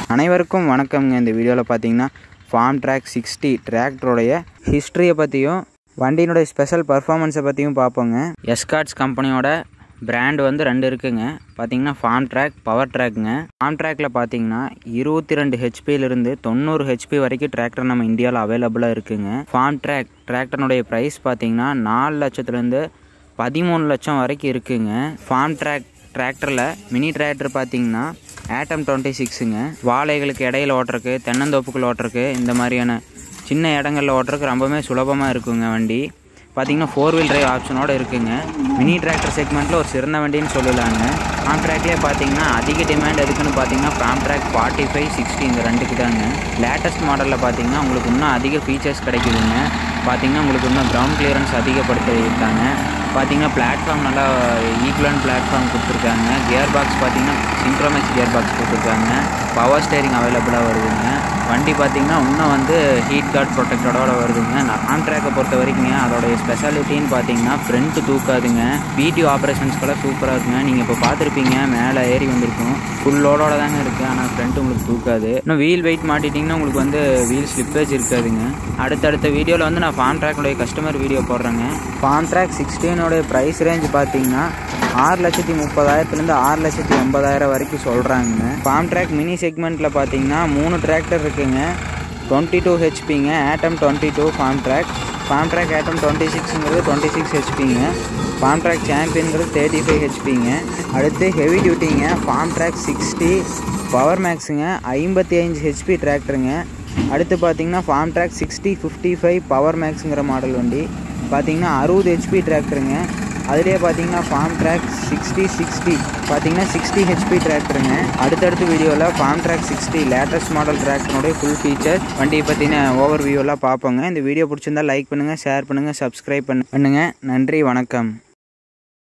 அனைவருக்கும் வணக்கம்ங்க இந்த வீடியோவில் பார்த்தீங்கன்னா ஃபார்ம் ட்ராக் சிக்ஸ்டி டிராக்டருடைய ஹிஸ்ட்ரியை பற்றியும் வண்டியினுடைய ஸ்பெஷல் பர்ஃபார்மன்ஸை பற்றியும் பார்ப்போங்க எஸ்கார்ட்ஸ் கம்பெனியோட பிராண்ட் வந்து ரெண்டு இருக்குங்க பார்த்தீங்கன்னா ஃபார்ம் ட்ராக் பவர் ட்ராக்குங்க ஃபார்ம் ட்ராக்கில் பார்த்தீங்கன்னா இருபத்தி ரெண்டு ஹெச்பியிலிருந்து தொண்ணூறு ஹெச்பி வரைக்கும் டிராக்டர் நம்ம இந்தியாவில் அவைலபிளாக இருக்குங்க ஃபார்ம் ட்ராக் டிராக்டருடைய ப்ரைஸ் பார்த்தீங்கன்னா நாலு லட்சத்துலேருந்து பதிமூணு லட்சம் வரைக்கும் இருக்குங்க ஃபார்ம் ட்ராக் டிராக்டரில் மினி டிராக்டர் பார்த்தீங்கன்னா ஆட்டம் டுவெண்ட்டி சிக்ஸுங்க வாழைகளுக்கு இடையில ஓட்டுறக்கு தென்னந்தோப்புக்குள்ள ஓட்டுறக்கு இந்த மாதிரியான சின்ன இடங்களில் ஓட்டுறக்கு ரொம்பவுமே சுலபமாக இருக்குங்க வண்டி பார்த்தீங்கன்னா ஃபோர் வீல் டிரைவ் ஆப்ஷனோட இருக்குங்க மினி டிராக்டர் செக்மெண்ட்டில் ஒரு சிறந்த வண்டின்னு சொல்லலாங்க ஃபார்ம் ட்ராக்லேயே பார்த்தீங்கன்னா அதிக டிமாண்ட் எதுக்குன்னு பார்த்தீங்கன்னா Farmtrac forty five sixty இந்த ரெண்டுக்கு தாங்க லேட்டஸ்ட் மாடலில் பார்த்தீங்கன்னா உங்களுக்கு இன்னும் அதிக ஃபீச்சர்ஸ் கிடைக்குதுங்க பார்த்தீங்கன்னா உங்களுக்கு இன்னும் கிரவுண்ட் கிளியரன்ஸ் அதிகப்படுத்தியிருக்காங்க பார்த்தீங்கன்னா பிளாட்ஃபார்ம் நல்லா ஈக்குவலன் பிளாட்ஃபார்ம் கொடுத்துருக்காங்க கியர் பாக்ஸ் பார்த்தீங்கன்னா சிங்க்ரோமேக்ஸ் கியர் பாக்ஸ் கொடுத்துருக்காங்க பவர் ஸ்டேரிங் அவைலபிளாக வருதுங்க வண்டி பார்த்தீங்கன்னா இன்னும் வந்து ஹீட் கார்ட் ப்ரொடெக்டரோட வருதுங்க ஆம் ட்ராக்கை பொறுத்த வரைக்குங்க அதோடைய ஸ்பெஷாலிட்டின்னு பார்த்தீங்கன்னா ஃப்ரண்ட்டு தூக்காதுங்க பிடிஓ ஆப்ரேஷன்ஸ்க்கெல்லாம் சூப்பராக இருக்குங்க நீங்கள் இப்போ பார்த்துருப்பீங்க மேலே ஏறி வந்திருக்கும் ஃபுல் லோடோட தாங்க இருக்குது ஆனால் ஃப்ரண்ட் உங்களுக்கு தூக்காது இன்னும் வீல் வெயிட் மாட்டிட்டிங்கன்னா உங்களுக்கு வந்து வீல் ஸ்லிப்பேஜ் இருக்காதுங்க அடுத்தடுத்த வீடியோவில் வந்து நான் ஃபார்ம் ட்ராக்குடைய கஸ்டமர் வீடியோ போடுறேங்க ஃபார்ம் ட்ராக் சிக்ஸ்டீனோடைய ப்ரைஸ் ரேஞ்ச் பார்த்தீங்கன்னா ஆறு லட்சத்தி முப்பதாயிரத்துலேருந்து ஆறு லட்சத்தி எண்பதாயிரம் வரைக்கும் சொல்கிறாங்க ஃபார்ம் ட்ராக் மினி செக்மெண்ட்டில் பார்த்தீங்கன்னா மூணு டிராக்டர் இருக்குங்க டுவெண்ட்டி டூ ஹெச்பிங்க atom twenty two Farmtrac Farmtrac atom twenty சிக்ஸுங்கிறது டுவெண்ட்டி சிக்ஸ் ஹெச்பிங்க ஃபார்ம் ட்ராக் சாம்பியன்கிறது தேர்ட்டி ஃபைவ் ஹெச்பிங்க அடுத்து ஹெவி டியூட்டிங்க ஃபார்ம் ட்ராக் சிக்ஸ்டி பவர் மேக்ஸுங்க ஐம்பத்தி அஞ்சு ஹெச்பி டிராக்டருங்க அடுத்து பார்த்தீங்கன்னா Farmtrac sixty fifty five power மேக்ஸுங்கிற மாடல் வண்டி பார்த்தீங்கன்னா அறுபது ஹெச்பி டிராக்டருங்க அதுலேயே பார்த்தீங்கன்னா ஃபார்ம் ட்ராக் சிக்ஸ்டி சிக்ஸ்டி பார்த்தீங்கன்னா சிக்ஸ்டி ஹெச்பி டிராக்டருங்க அடுத்தடுத்த வீடியோவில் Farmtrac sixty latest model டிராக்டருடைய full feature வண்டியை பற்றின ஓவர் வியூலாம் பார்ப்போங்க இந்த வீடியோ பிடிச்சிருந்தா லைக் பண்ணுங்கள் ஷேர் பண்ணுங்கள் சப்ஸ்கிரைப் பண்ணு பண்ணுங்கள் நன்றி வணக்கம்